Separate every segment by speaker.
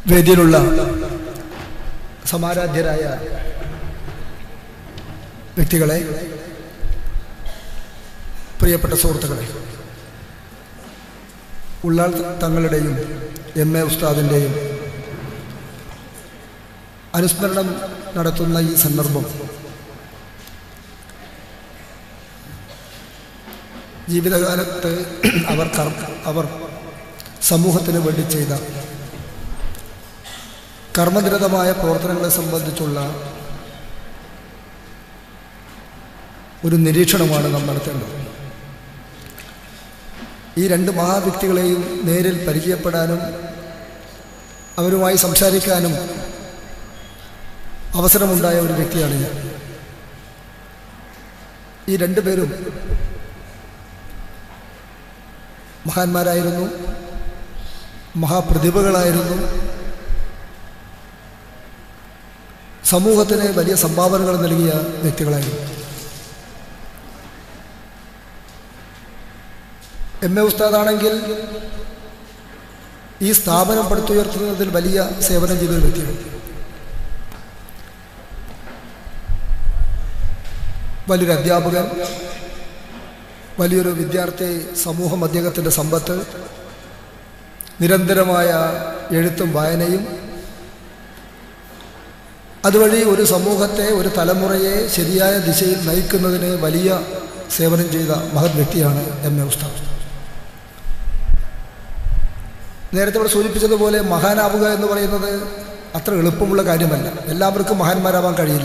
Speaker 1: വേദിയിലുള്ള സമാരാധ്യരായ വ്യക്തികളെ പ്രിയപ്പെട്ട സുഹൃത്തുക്കളെ ഉള്ളാൾ തങ്ങളുടെയും എം എ ഉസ്താദിൻ്റെയും അനുസ്മരണം നടത്തുന്ന ഈ സന്ദർഭം ജീവിതകാലത്ത് അവർ കർ- അവർ സമൂഹത്തിന് വേണ്ടി ചെയ്ത കർമ്മനിരതമായ പ്രവർത്തനങ്ങളെ സംബന്ധിച്ചുള്ള ഒരു നിരീക്ഷണമാണ് നാം നടത്തേണ്ടത് ഈ രണ്ട് മഹാവ്യക്തികളെയും നേരിൽ പരിചയപ്പെടാനും അവരുമായി സംസാരിക്കാനും അവസരമുണ്ടായ ഒരു വ്യക്തിയാണ് ഞാൻ ഈ രണ്ടുപേരും മഹാന്മാരായിരുന്നു മഹാപ്രതിഭകളായിരുന്നു സമൂഹത്തിന് വലിയ സംഭാവനകൾ നൽകിയ വ്യക്തികളായിരുന്നു എം എ ഉസ്താദാണെങ്കിൽ ഈ സ്ഥാപനം പടുത്തുയർത്തുന്നതിൽ വലിയ സേവനം ചെയ്ത ഒരു വ്യക്തിയാണ് വലിയൊരു അധ്യാപകൻ വലിയൊരു വിദ്യാർത്ഥി സമൂഹം അദ്ദേഹത്തിൻ്റെ സമ്പത്ത് നിരന്തരമായ എഴുത്തും വായനയും അതുവഴി ഒരു സമൂഹത്തെ ഒരു തലമുറയെ ശരിയായ ദിശയിൽ നയിക്കുന്നതിന് വലിയ സേവനം ചെയ്ത മഹത് വ്യക്തിയാണ് എം എ ഉസ്താദ് നേരത്തെ ഇവിടെ സൂചിപ്പിച്ചതുപോലെ മഹാനാവുക എന്ന് പറയുന്നത് അത്ര എളുപ്പമുള്ള കാര്യമല്ല എല്ലാവർക്കും മഹാന്മാരാവാൻ കഴിയില്ല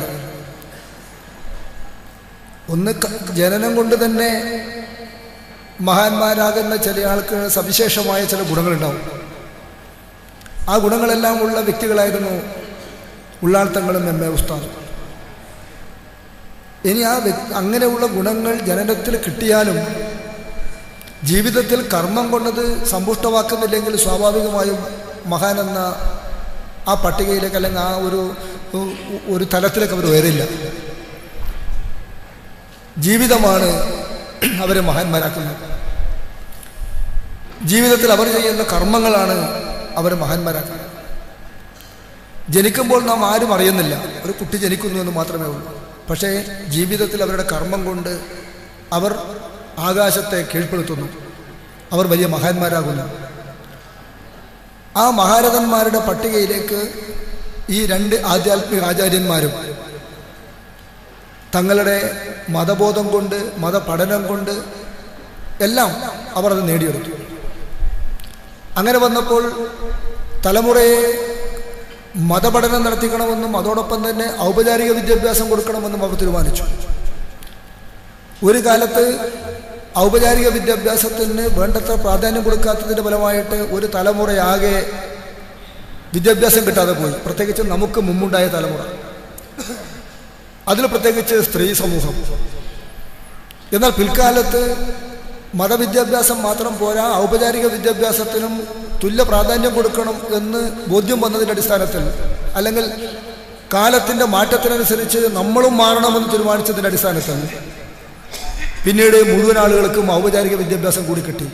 Speaker 1: ഒന്ന് ക- ജനനം കൊണ്ട് തന്നെ മഹാന്മാരാകുന്ന ചില ആൾക്ക് സവിശേഷമായ ചില ഗുണങ്ങളുണ്ടാവും ആ ഗുണങ്ങളെല്ലാം ഉള്ള വ്യക്തികളായിരുന്നു ഉള്ളാൾത്തങ്ങളും എം എ ഉസ്താദ് ഇനി ആ വ്യക്- അങ്ങനെയുള്ള ഗുണങ്ങൾ ജനനത്തിൽ കിട്ടിയാലും ജീവിതത്തിൽ കർമ്മം കൊണ്ടത് സമ്പുഷ്ടമാക്കുന്നില്ലെങ്കിൽ സ്വാഭാവികമായും മഹാൻ എന്ന ആ പട്ടികയിലേക്ക് അല്ലെങ്കിൽ ആ ഒരു ഒരു തലത്തിലേക്ക് അവർ ഉയരില്ല ജീവിതമാണ് അവരെ മഹാന്മാരാക്കുന്നത് ജീവിതത്തിൽ അവർ ചെയ്യുന്ന കർമ്മങ്ങളാണ് അവരെ മഹാന്മാരാക്കുന്നത് ജനിക്കുമ്പോൾ നാം ആരും അറിയുന്നില്ല ഒരു കുട്ടി ജനിക്കുന്നു എന്ന് മാത്രമേ ഉള്ളൂ പക്ഷേ ജീവിതത്തിൽ അവരുടെ കർമ്മം കൊണ്ട് അവർ ആകാശത്തെ കീഴ്പ്പെടുത്തുന്നു അവർ വലിയ മഹാന്മാരാകുന്നു ആ മഹാരഥന്മാരുടെ പട്ടികയിലേക്ക് ഈ രണ്ട് ആധ്യാത്മിക ആചാര്യന്മാരും തങ്ങളുടെ മതബോധം കൊണ്ട് മതപഠനം കൊണ്ട് എല്ലാം അവർ അത് നേടിയെടുത്തു അങ്ങനെ വന്നപ്പോൾ തലമുറയെ മതപഠനം നടത്തിക്കണമെന്നും അതോടൊപ്പം തന്നെ ഔപചാരിക വിദ്യാഭ്യാസം കൊടുക്കണമെന്നും അവർ തീരുമാനിച്ചു ഒരു കാലത്ത് ഔപചാരിക വിദ്യാഭ്യാസത്തിന് വേണ്ടത്ര പ്രാധാന്യം കൊടുക്കാത്തതിൻ്റെ ഫലമായിട്ട് ഒരു തലമുറയാകെ വിദ്യാഭ്യാസം കിട്ടാതെ പോയി പ്രത്യേകിച്ച് നമുക്ക് മുമ്പുണ്ടായ തലമുറ അതിൽ പ്രത്യേകിച്ച് സ്ത്രീ സമൂഹം എന്നാൽ പിൽക്കാലത്ത് മതവിദ്യാഭ്യാസം മാത്രം പോരാ ഔപചാരിക വിദ്യാഭ്യാസത്തിനും തുല്യ പ്രാധാന്യം കൊടുക്കണം എന്ന് ബോധ്യം വന്നതിൻ്റെ അടിസ്ഥാനത്തിൽ അല്ലെങ്കിൽ കാലത്തിൻ്റെ മാറ്റത്തിനനുസരിച്ച് നമ്മളും മാറണമെന്ന് തീരുമാനിച്ചതിൻ്റെ അടിസ്ഥാനത്തിൽ പിന്നീട് മുഴുവൻ ആളുകൾക്കും ഔപചാരിക വിദ്യാഭ്യാസം കൂടി കിട്ടി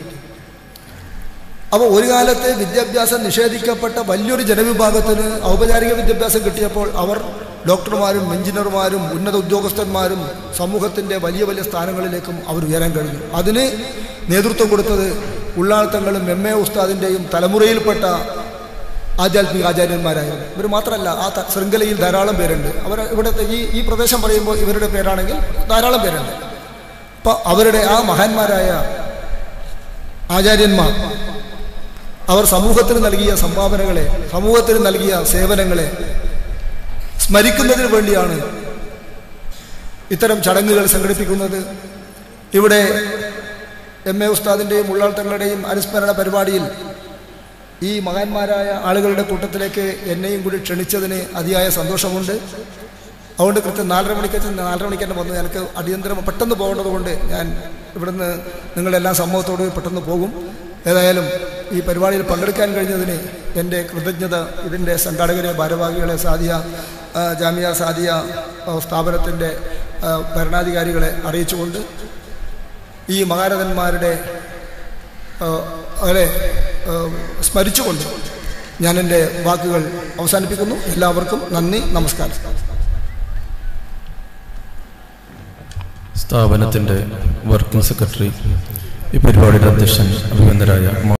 Speaker 1: അപ്പോൾ ഒരു കാലത്ത് വിദ്യാഭ്യാസം നിഷേധിക്കപ്പെട്ട വലിയൊരു ജനവിഭാഗത്തിന് ഔപചാരിക വിദ്യാഭ്യാസം കിട്ടിയപ്പോൾ അവർ ഡോക്ടർമാരും എഞ്ചിനീയർമാരും ഉന്നത ഉദ്യോഗസ്ഥന്മാരും സമൂഹത്തിൻ്റെ വലിയ വലിയ സ്ഥാനങ്ങളിലേക്കും അവർ ഉയരാൻ കഴിഞ്ഞു അതിന് നേതൃത്വം കൊടുത്തത് ഉള്ളാൾത്തങ്ങളും എം എ ഉസ്താദിൻ്റെയും തലമുറയിൽപ്പെട്ട ആധ്യാത്മിക ആചാര്യന്മാരായിരുന്നു ഇവർ മാത്രമല്ല ആ ത- ശൃംഖലയിൽ ധാരാളം പേരുണ്ട് അവർ ഇവിടുത്തെ ഈ ഈ പ്രദേശം പറയുമ്പോൾ ഇവരുടെ പേരാണെങ്കിൽ ധാരാളം പേരുണ്ട് അപ്പോൾ അവരുടെ ആ മഹാന്മാരായ ആചാര്യന്മാർ അവർ സമൂഹത്തിന് നൽകിയ സംഭാവനകളെ സമൂഹത്തിന് നൽകിയ സേവനങ്ങളെ സ്മരിക്കുന്നതിന് വേണ്ടിയാണ് ഇത്തരം ചടങ്ങുകൾ സംഘടിപ്പിക്കുന്നത് ഇവിടെ എം എ ഉസ്താദിൻ്റെയും ഉള്ളാൾത്തങ്ങളുടെയും അനുസ്മരണ പരിപാടിയിൽ ഈ മഹാന്മാരായ ആളുകളുടെ കൂട്ടത്തിലേക്ക് എന്നെയും കൂടി ക്ഷണിച്ചതിന് അതിയായ സന്തോഷമുണ്ട് അതുകൊണ്ട് കൃത്യം നാലര മണിക്ക് നാലര മണിക്ക് തന്നെ വന്നു എനിക്ക് അടിയന്തരം പെട്ടെന്ന് പോകേണ്ടത് കൊണ്ട് ഞാൻ ഇവിടുന്ന് നിങ്ങളെല്ലാം സമൂഹത്തോട് പെട്ടെന്ന് പോകും ഏതായാലും ഈ പരിപാടിയിൽ പങ്കെടുക്കാൻ കഴിഞ്ഞതിന് എൻ്റെ കൃതജ്ഞത ഇതിൻ്റെ സംഘാടകരെ ഭാരവാഹികളെ സാദിയ ആ, ജാമിയ സാദിയ ആ, സ്ഥാപനത്തിൻ്റെ ആ, ഭരണാധികാരികളെ അറിയിച്ചുകൊണ്ട് ഈ മഹാരഥന്മാരുടെ ആ, അവരെ ആ, സ്മരിച്ചുകൊണ്ട് ഞാൻ എൻ്റെ വാക്കുകൾ അവസാനിപ്പിക്കുന്നു എല്ലാവർക്കും നന്ദി നമസ്കാരം
Speaker 2: സ്ഥാപനത്തിൻ്റെ വർക്കിംഗ് സെക്രട്ടറി ഈ പരിപാടിയുടെ അധ്യക്ഷൻ അഭിനന്ദരായ